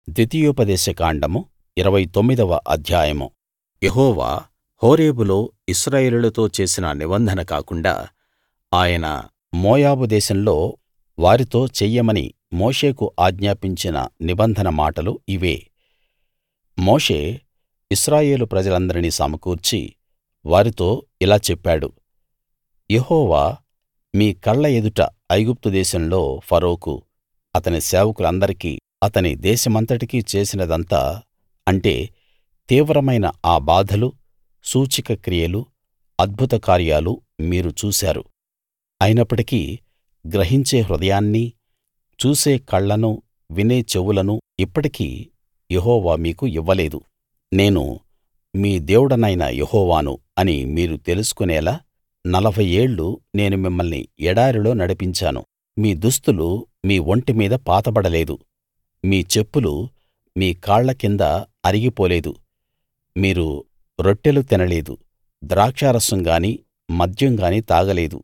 ద్వితీయోపదేశ కాండము ఇరవై తొమ్మిదవ అధ్యాయము యెహోవా హోరేబులో ఇశ్రాయేలీయులతో చేసిన నిబంధన కాకుండా ఆయన మోయాబు దేశంలో వారితో చెయ్యమని మోషేకు ఆజ్ఞాపించిన నిబంధన మాటలు ఇవే మోషే ఇశ్రాయేలు ప్రజలందరినీ సమకూర్చి వారితో ఇలా చెప్పాడు యెహోవా మీ కళ్ళ ఎదుట ఐగుప్తు దేశంలో ఫరోకు అతని సేవకులందరికీ అతని దేశమంతటికీ చేసినదంతా అంటే తీవ్రమైన ఆ బాధలు సూచక క్రియలు అద్భుత కార్యాలు మీరు చూశారు అయినప్పటికీ గ్రహించే హృదయాన్నీ చూసే కళ్ళనూ వినే చెవులనూ ఇప్పటికీ యెహోవా మీకు ఇవ్వలేదు నేను మీ దేవుడనైన యెహోవాను అని మీరు తెలుసుకునేలా నలభై ఏళ్ళు నేను మిమ్మల్ని ఎడారిలో నడిపించాను మీ దుస్తులు మీ ఒంటి మీద పాతబడలేదు మీ చెప్పులు మీ కాళ్ళ కింద అరిగిపోలేదు మీరు రొట్టెలు తినలేదు ద్రాక్షారసం గానీ మద్యం గానీ తాగలేదు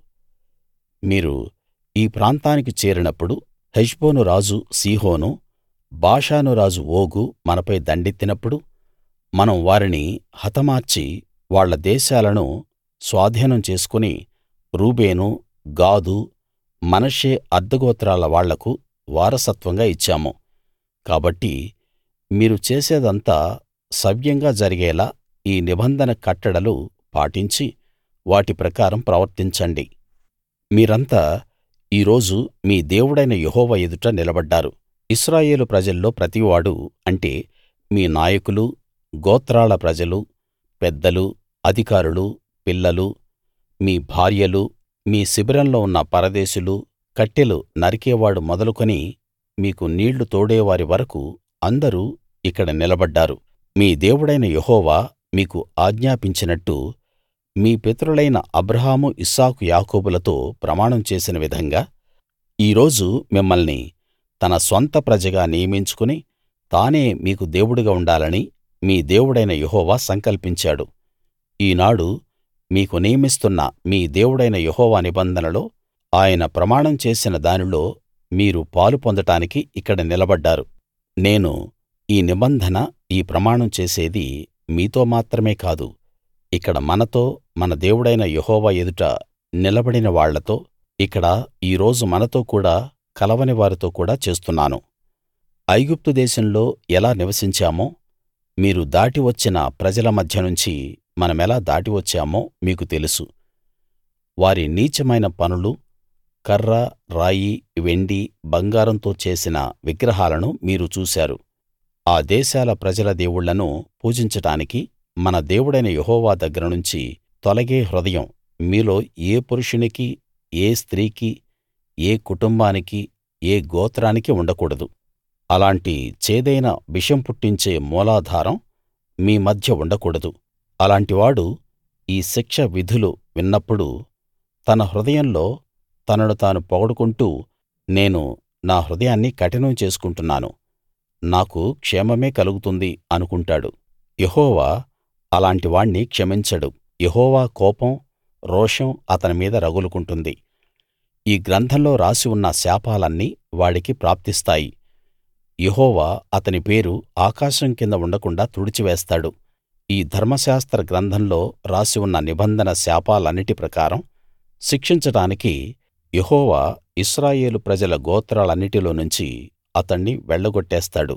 మీరు ఈ ప్రాంతానికి చేరినప్పుడు హెష్బోను రాజు సీహోను బాషాను రాజు ఓగు మనపై దండెత్తినప్పుడు మనం వారిని హతమార్చి వాళ్ళ దేశాలను స్వాధీనం చేసుకుని రూబేను గాదు మనష్షే అర్థగోత్రాల వాళ్లకు వారసత్వంగా ఇచ్చాము కాబట్టి మీరు చేసేదంతా సవ్యంగా జరిగేలా ఈ నిబంధన కట్టడలు పాటించి వాటి ప్రకారం ప్రవర్తించండి మీరంతా ఈ రోజు మీ దేవుడైన యెహోవా ఎదుట నిలబడ్డారు ఇశ్రాయేలు ప్రజల్లో ప్రతివాడూ అంటే మీ నాయకులు గోత్రాల ప్రజలు పెద్దలు అధికారులు పిల్లలు మీ భార్యలు మీ శిబిరంలో ఉన్న పరదేశులు కట్టెలు నరికేవాడు మొదలుకొని మీకు నీళ్లు తోడేవారి వరకూ అందరూ ఇక్కడ నిలబడ్డారు మీ దేవుడైన యెహోవా మీకు ఆజ్ఞాపించినట్టు మీ పితరులైన అబ్రాహాము ఇస్సాకు యాకోబులతో ప్రమాణం చేసిన విధంగా ఈ రోజు మిమ్మల్ని తన స్వంత ప్రజగా నియమించుకుని తానే మీకు దేవుడుగా ఉండాలని మీ దేవుడైన యెహోవా సంకల్పించాడు ఈనాడు మీకు నియమిస్తున్న మీ దేవుడైన యెహోవా నిబంధనలో ఆయన ప్రమాణం చేసిన దానిలో మీరు పాలు పొందడానికి ఇక్కడ నిలబడ్డారు నేను ఈ నిబంధన ఈ ప్రమాణం చేసేది మీతో మాత్రమే కాదు ఇక్కడ మనతో మన దేవుడైన యెహోవా ఎదుట నిలబడిన వాళ్ళతో ఇక్కడ ఈ రోజు మనతో కూడా కలవని వారితో కూడా చేస్తున్నాను ఐగుప్తు దేశంలో ఎలా నివసించామో మీరు దాటి వచ్చిన ప్రజల మధ్య నుంచి మనమెలా దాటి వచ్చామో మీకు తెలుసు వారి నీచమైన పనులు కర్ర రాయి వెండి బంగారంతో చేసిన విగ్రహాలను మీరు చూశారు ఆ దేశాల ప్రజల దేవుళ్ళను పూజించడానికి మన దేవుడైన యెహోవా దగ్గర నుంచి తొలగే హృదయం మీలో ఏ పురుషునికీ ఏ స్త్రీకీ ఏ కుటుంబానికీ ఏ గోత్రానికీ ఉండకూడదు అలాంటి చేదైన విషం పుట్టించే మూలాధారం మీ మధ్య ఉండకూడదు అలాంటివాడు ఈ శిక్ష విధులు విన్నప్పుడు తన హృదయంలో తనను తాను పొగడుకుంటూ నేను నా హృదయాన్ని కఠినం చేసుకుంటున్నాను నాకు క్షేమమే కలుగుతుంది అనుకుంటాడు యెహోవా అలాంటి వాణ్ణి క్షమించడు యెహోవా కోపం రోషం అతని మీద రగులుకుంటుంది ఈ గ్రంథంలో రాసి ఉన్న శాపాలన్నీ వాడికి ప్రాప్తిస్తాయి యెహోవా అతని పేరు ఆకాశం కింద ఉండకుండాా తుడిచివేస్తాడు ఈ ధర్మశాస్త్ర గ్రంథంలో రాసి ఉన్న నిబంధన శాపాలన్నిటి ప్రకారం శిక్షించడానికి యెహోవా ఇశ్రాయేలు ప్రజల గోత్రాలన్నిటిలో నుంచి అతణ్ణి వెళ్ళగొట్టేస్తాడు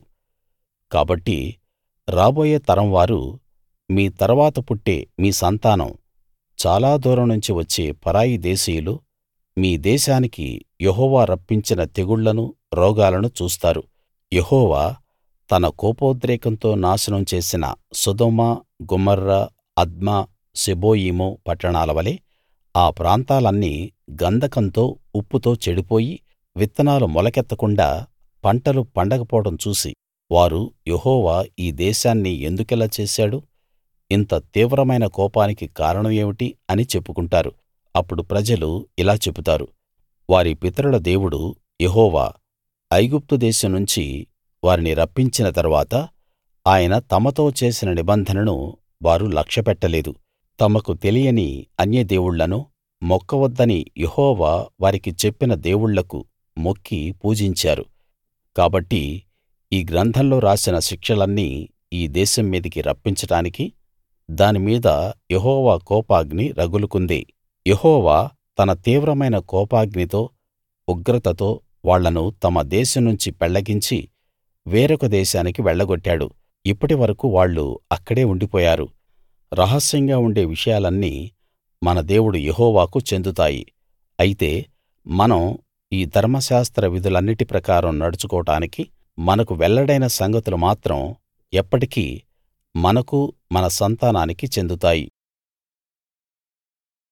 కాబట్టి రాబోయే తరం వారు మీ తరువాత పుట్టే మీ సంతానం చాలా దూరం నుంచి వచ్చే పరాయి దేశీయులు మీ దేశానికి యెహోవా రప్పించిన తెగుళ్లను రోగాలను చూస్తారు యెహోవా తన కోపోద్రేకంతో నాశనం చేసిన సొదొమ గొమొర్రా అద్మా సెబోయీము పట్టణాల వలె ఆ ప్రాంతాలన్నీ గంధకంతో ఉప్పుతో చెడిపోయి విత్తనాలు మొలకెత్తకుండా పంటలు పండకపోవడం చూసి వారు యెహోవా ఈ దేశాన్ని ఎందుకిలా చేశాడు ఇంత తీవ్రమైన కోపానికి కారణం ఏమిటి అని చెప్పుకుంటారు అప్పుడు ప్రజలు ఇలా చెబుతారు వారి పితరుల దేవుడు యెహోవా ఐగుప్తు దేశం నుంచి వారిని రప్పించిన తరువాత ఆయన తమతో చేసిన నిబంధనను వారు లక్ష్యపెట్టలేదు తమకు తెలియని అన్యదేవుళ్ళను మొక్కవద్దని యెహోవా వారికి చెప్పిన దేవుళ్ళకు మొక్కి పూజించారు కాబట్టి ఈ గ్రంథంలో రాసిన శిక్షలన్నీ ఈ దేశం మీదికి రప్పించడానికి దాని మీద యెహోవా కోపాగ్ని రగులుకుంది యెహోవా తన తీవ్రమైన కోపాగ్నితో ఉగ్రతతో వాళ్ళను తమ దేశం నుంచి పెళ్లగించి వేరొక దేశానికి వెళ్ళగొట్టాడు ఇప్పటి వరకూ వాళ్ళు అక్కడే ఉండిపోయారు రహస్యంగా ఉండే విషయాలన్నీ మన దేవుడు యెహోవాకు చెందుతాయి అయితే మనం ఈ ధర్మశాస్త్ర విధులన్నిటి ప్రకారం నడుచుకోవడానికి మనకు వెల్లడైన సంగతులు మాత్రం ఎప్పటికీ మనకూ మన సంతానానికీ చెందుతాయి